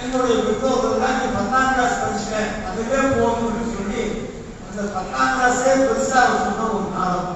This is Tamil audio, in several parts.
எங்களுடைய பெற்றோர்கள் தான் நீ பத்தாம் கிளாஸ் படிச்சுட்டேன் அதுவே போதும்னு சொல்லி அந்த பத்தாம் கிளாஸே பெருசா சொன்ன ஒரு காலம்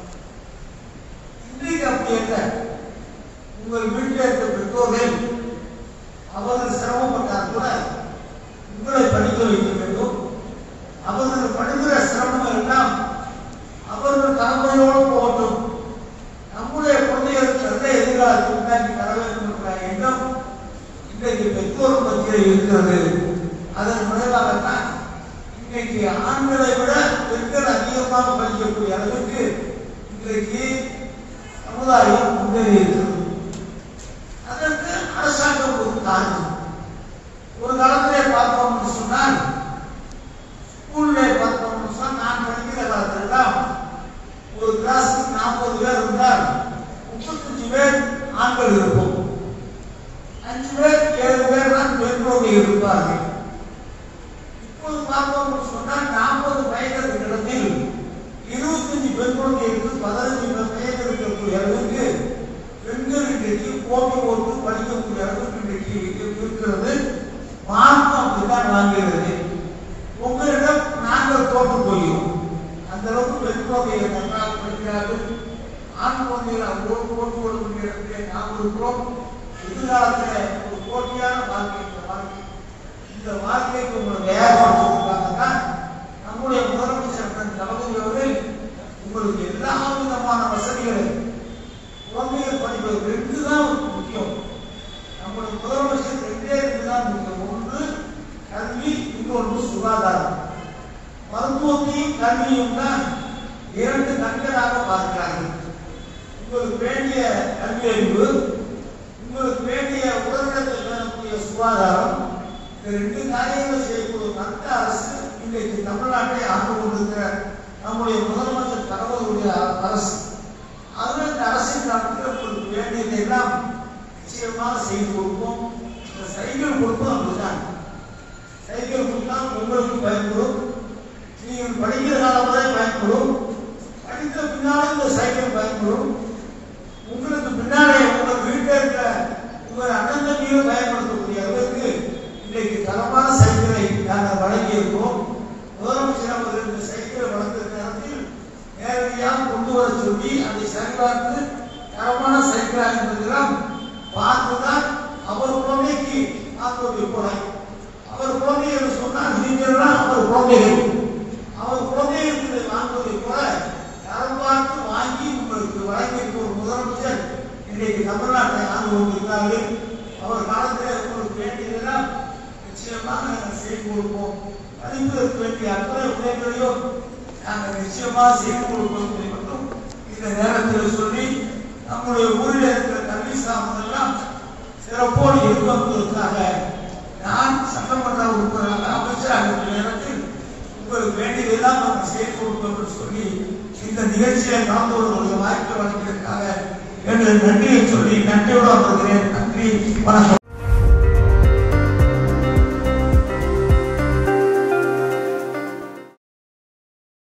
இன்றைக்கு அப்படி இல்லை உங்கள் வீட்டில் இருக்க பெற்றோர்கள் அவர்கள் சிரமப்பட்டால் கூட உங்களை படிக்க வைக்க வேண்டும் அவர்கள் படுகிற சிரமம் எல்லாம் அவர்கள் தலைமுறையோடு போகட்டும் நம்முடைய குழந்தைகளுக்கு நல்ல எதிர்காலத்தை உண்டாக்கி தர வேண்டும் என்ற எண்ணம் இன்றைக்கு பெற்றோர் மத்தியில் இருக்கிறது அதன் விளைவாகத்தான் இன்றைக்கு ஆண்களை விட பெண்கள் அதிகமாக படிக்கக்கூடிய அளவுக்கு இன்றைக்கு சமுதாயம் முன்னேறி இருக்கிறது அதற்கு அரசாங்கம் ஒரு காரணம் ஒரு காலத்திலே பார்த்தோம்னு சொன்னால் ஸ்கூல்ல பார்த்தோம்னு சொன்னால் நான் படிக்கிற காலத்திலெல்லாம் ஒரு கிளாஸுக்கு நாற்பது பேர் இருந்தால் முப்பத்தஞ்சு பேர் ஆண்கள் இருப்போம் அஞ்சு பேர் ஏழு பேர் தான் பெண்களோடு இருப்பார்கள் இப்போது பார்த்தோம்னு சொன்னால் நாற்பது வயதுக்கு இடத்தில் இருபத்தஞ்சு பெண்களோடு இருந்து பதினஞ்சு வயது இருக்கக்கூடிய அளவுக்கு பெண்கள் இன்றைக்கு போட்டி போட்டு படிக்கக்கூடிய அளவுக்கு இன்றைக்கு இருக்கிறது மார்க்கம் அப்படித்தான் வாங்குகிறது உங்களிடம் நாங்கள் தோற்று போகிறோம் அந்த அளவுக்கு பெண் குழந்தைகளை நன்றாக படிக்கிறார்கள் ஆண் குழந்தைகள் அவர்களோடு போட்டு கொடுக்கிற இடத்திலே நாம் இருக்கிறோம் எதிர்காலத்தில் ஒரு போட்டியான வாழ்க்கை இந்த வாழ்க்கை இந்த வாழ்க்கைக்கு உங்களை தயார்படுத்துவதற்காகத்தான் நம்முடைய முதலமைச்சர் தளபதி அவர்கள் உங்களுக்கு எல்லா விதமான வசதிகளையும் குழந்தைகள் படிப்பது ரெண்டு தான் முக்கியம் நம்முடைய முதலமைச்சர் ரெண்டே ரெண்டு தான் முக்கியம் ஒன்று கல்வி இன்னொன்று சுகாதாரம் மருத்துவத்தையும் கல்வியும் தான் இரண்டு கண்களாக பார்க்கிறார்கள் உங்களுக்கு வேண்டிய கல்வி அறிவு உங்களுக்கு வேண்டிய உடல்நலத்தை பெறக்கூடிய சுகாதாரம் இந்த ரெண்டு காரியங்கள் செய்யக்கூடிய நல்ல அரசு இன்றைக்கு தமிழ்நாட்டை ஆண்டு கொண்டிருக்கிற நம்முடைய முதலமைச்சர் தகவலுடைய அரசு அதில் இந்த அரசின் காலத்தில் உங்களுக்கு வேண்டியதை எல்லாம் நிச்சயமாக செய்து கொடுப்போம் இந்த சைக்கிள் கொடுப்போம் அப்படிதான் சைக்கிள் கொடுத்தால் உங்களுக்கு பயன்படும் நீங்கள் படிக்கிற காலம் வரை பயன்படும் படித்த பின்னாலும் இந்த சைக்கிள் பயன்படும் உங்களுக்கு பின்னாலே உங்கள் வீட்டில் இருக்கிற உங்கள் அண்ணன் தம்பியும் பயன்படுத்தக்கூடிய அளவுக்கு இன்றைக்கு தரமான சைக்கிளை நாங்கள் வழங்கி இருக்கோம் முதலமைச்சர் அவர்கள் இந்த சைக்கிளை வழங்குகிற நேரத்தில் நேரடியாக கொண்டு வர சொல்லி அதை சரிபார்த்து தரமான சைக்கிளா என்பதெல்லாம் பார்த்துதான் அவர் குழந்தைக்கு ஆத்தோடைய குறை அவர் குழந்தை என்று சொன்னால் நீங்கள் தான் அவர் குழந்தைகள் அவர் குழந்தைகளுக்கு இதை வாங்குவதை போல தரம் பார்த்து வாங்கி உங்களுக்கு வழங்கியிருக்க ஒரு முதலமைச்சர் இன்றைக்கு தமிழ்நாட்டை ஆண்டு கொண்டிருக்கிறார்கள் அவர் காலத்தில் உங்களுக்கு வேண்டியதெல்லாம் நிச்சயமாக நாங்கள் செய்து கொடுப்போம் படிப்பதற்கு வேண்டிய அத்தனை உதவிகளையும் நாங்கள் நிச்சயமாக செய்து கொடுப்போம் என்பதை மட்டும் இந்த நேரத்தில் சொல்லி நம்முடைய ஊரில் இருக்கிற கல்வி சார்ந்தெல்லாம் சிறப்போடு இருப்பதற்காக நான் சட்டமன்ற உறுப்பினராக அமைச்சராக இருக்கிற நேரத்தில் உங்களுக்கு வேண்டியதெல்லாம் நாங்கள் செய்து கொடுப்போம் என்று சொல்லி இந்த நிகழ்ச்சியை கலந்து கொள்வதற்கு வாய்ப்பு வழங்கியதற்காக என்னுடைய நன்றியை சொல்லி நன்றியோடு அமர்கிறேன் நன்றி வணக்கம்